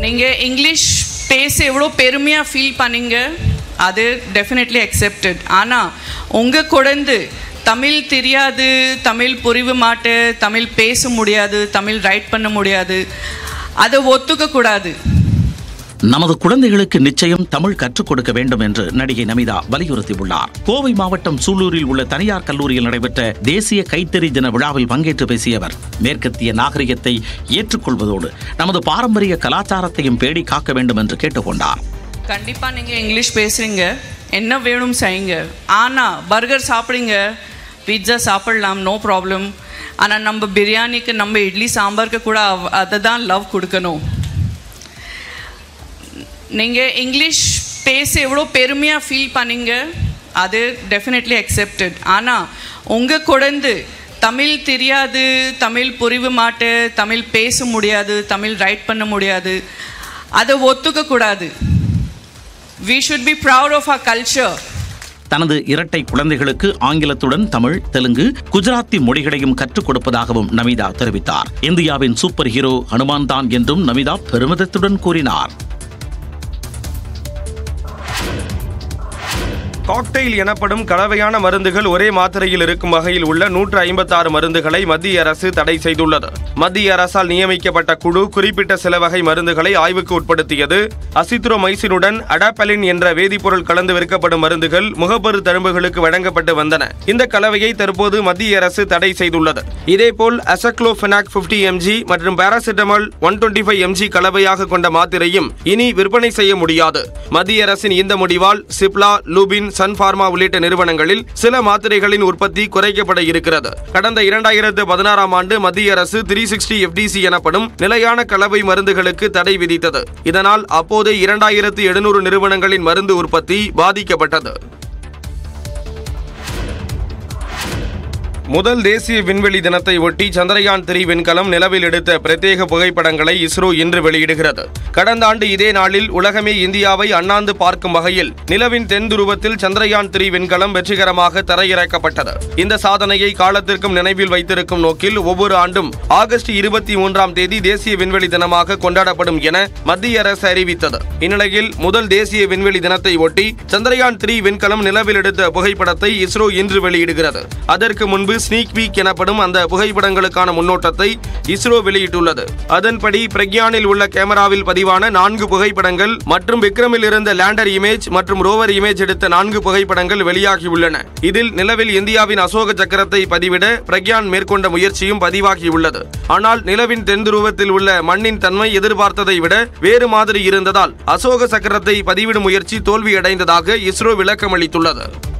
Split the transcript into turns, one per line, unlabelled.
நீங்கள் இங்கிலீஷ் பேச எவ்வளோ பெருமையாக ஃபீல் பண்ணீங்க அது டெஃபினெட்லி அக்செப்டட் ஆனால் உங்கள் குழந்தை தமிழ் தெரியாது தமிழ் புரிவு மாட்டு தமிழ் பேச முடியாது தமிழ் ரைட் பண்ண முடியாது அதை ஒத்துக்க கூடாது
நமது குழந்தைகளுக்கு நிச்சயம் தமிழ் கற்றுக் கொடுக்க வேண்டும் என்று நடிகை நமிதா வலியுறுத்தியுள்ளார் கோவை மாவட்டம் சூலூரில் உள்ள தனியார் கல்லூரியில் நடைபெற்ற தேசிய கைத்தறி தின விழாவில் பங்கேற்று பேசிய அவர் மேற்கத்திய நாகரிகத்தை ஏற்றுக்கொள்வதோடு நமது பாரம்பரிய கலாச்சாரத்தையும் பேடி காக்க வேண்டும் என்று கேட்டுக்கொண்டார்
கண்டிப்பாக நீங்கள் இங்கிலீஷ் பேசுகிறீங்க என்ன வேணும் செய்யுங்க ஆனால் பர்கர் சாப்பிடுங்க பிட்சா சாப்பிடலாம் நோ ப்ராப்ளம் ஆனால் நம்ம பிரியாணிக்கு நம்ம இட்லி சாம்பாருக்கு கூட அவ- அதை தான் லவ் கொடுக்கணும் நீங்கள் இங்கிலீஷ் பேச எவ்வளோ பெருமையாக ஃபீல் பண்ணீங்க அது டெஃபினெட்லி அக்செப்டட் ஆனால் உங்கள் குழந்தை தமிழ் தெரியாது தமிழ் புரிவு மாட்டு தமிழ் பேச முடியாது தமிழ் ரைட் பண்ண முடியாது அதை ஒத்துக்க கூடாது we should be proud of our culture
தனது இரட்டை குழந்தைகளுக்கு ஆங்கிலத்துடன் தமிழ் தெலுங்கு குஜராத்தி மொழிகளையும் கற்றுக் கொடுப்பதாகவும் நமிதா தெரிவித்தார் இந்தியாவின் சூப்பர் ஹீரோ ஹனுமான் தான் என்றும் நமிதா பெருமிதத்துடன் கூறினார்
காக்டெயில் எனப்படும் கலவையான மருந்துகள் ஒரே மாத்திரையில் இருக்கும் வகையில் உள்ள நூற்று ஐம்பத்தாறு மருந்துகளை மத்திய அரசு தடை செய்துள்ளது மத்திய அரசால் நியமிக்கப்பட்ட குழு குறிப்பிட்ட சில வகை மருந்துகளை ஆய்வுக்கு உட்படுத்தியது அசித்ரோமைசினுடன் அடாபலின் என்ற வேதிப்பொருள் கலந்து விற்கப்படும் மருந்துகள் முகப்பரு தழும்புகளுக்கு வழங்கப்பட்டு வந்தன இந்த கலவையை தற்போது மத்திய அரசு தடை செய்துள்ளது இதேபோல் அசக்ளோஃபெனாக் 50 எம்ஜி மற்றும் paracetamol one twenty five MG கலவையாக கொண்ட மாத்திரையும் இனி விற்பனை செய்ய முடியாது மத்திய அரசின் இந்த முடிவால் சிப்லா லூபின் சன் பார்மா உள்ளிட்ட நிறுவனங்களில் சில மாத்திரைகளின் உற்பத்தி குறைக்கப்பட இருக்கிறது கடந்த இரண்டாயிரத்து பதினாறாம் ஆண்டு மத்திய அரசு த்ரீ சிக்ஸ்டி எஃப்டிசி எனப்படும் நிலையான கலவை மருந்துகளுக்கு தடை விதித்தது இதனால் அப்போது இரண்டாயிரத்து எழுநூறு நிறுவனங்களின் மருந்து உற்பத்தி பாதிக்கப்பட்டது முதல் தேசிய விண்வெளி தினத்தை ஒட்டி சந்திரயான் த்ரீ விண்கலம் நிலவில் எடுத்த பிரத்யேக புகைப்படங்களை இஸ்ரோ இன்று வெளியிடுகிறது கடந்த ஆண்டு இதே நாளில் உலகமே இந்தியாவை அண்ணாந்து பார்க்கும் வகையில் நிலவின் தென் துருவத்தில் சந்திரயான் த்ரீ விண்கலம் வெற்றிகரமாக தரையிறக்கப்பட்டது இந்த சாதனையை காலத்திற்கும் நினைவில் வைத்திருக்கும் நோக்கில் ஒவ்வொரு ஆண்டும் ஆகஸ்ட் இருபத்தி மூன்றாம் தேதி தேசிய விண்வெளி தினமாக கொண்டாடப்படும் என மத்திய அரசு அறிவித்தது இந்நிலையில் முதல் தேசிய விண்வெளி தினத்தை ஒட்டி சந்திரயான் த்ரீ விண்கலம் நிலவில் எடுத்த புகைப்படத்தை இஸ்ரோ இன்று வெளியிடுகிறது அதற்கு முன்பு ஸ்னீக் வீக் எனப்படும் அந்த புகைப்படங்களுக்கான முன்னோட்டத்தை இஸ்ரோ வெளியிட்டுள்ளது அதன்படி பிரக்யானில் உள்ள கேமராவில் பதிவான நான்கு புகைப்படங்கள் மற்றும் விக்ரமில் இருந்த லேண்டர் இமேஜ் மற்றும் ரோவர் இமேஜ் எடுத்த நான்கு புகைப்படங்கள் வெளியாகியுள்ளன இதில் நிலவில் இந்தியாவின் அசோக சக்கரத்தை பதிவிட பிரக்யான் மேற்கொண்ட முயற்சியும் பதிவாகியுள்ளது ஆனால் நிலவின் தென் துருவத்தில் உள்ள மண்ணின் தன்மை எதிர்பார்த்ததை விட வேறு மாதிரி இருந்ததால் அசோக சக்கரத்தை பதிவிடும் முயற்சி தோல்வியடைந்ததாக இஸ்ரோ விளக்கமளித்துள்ளது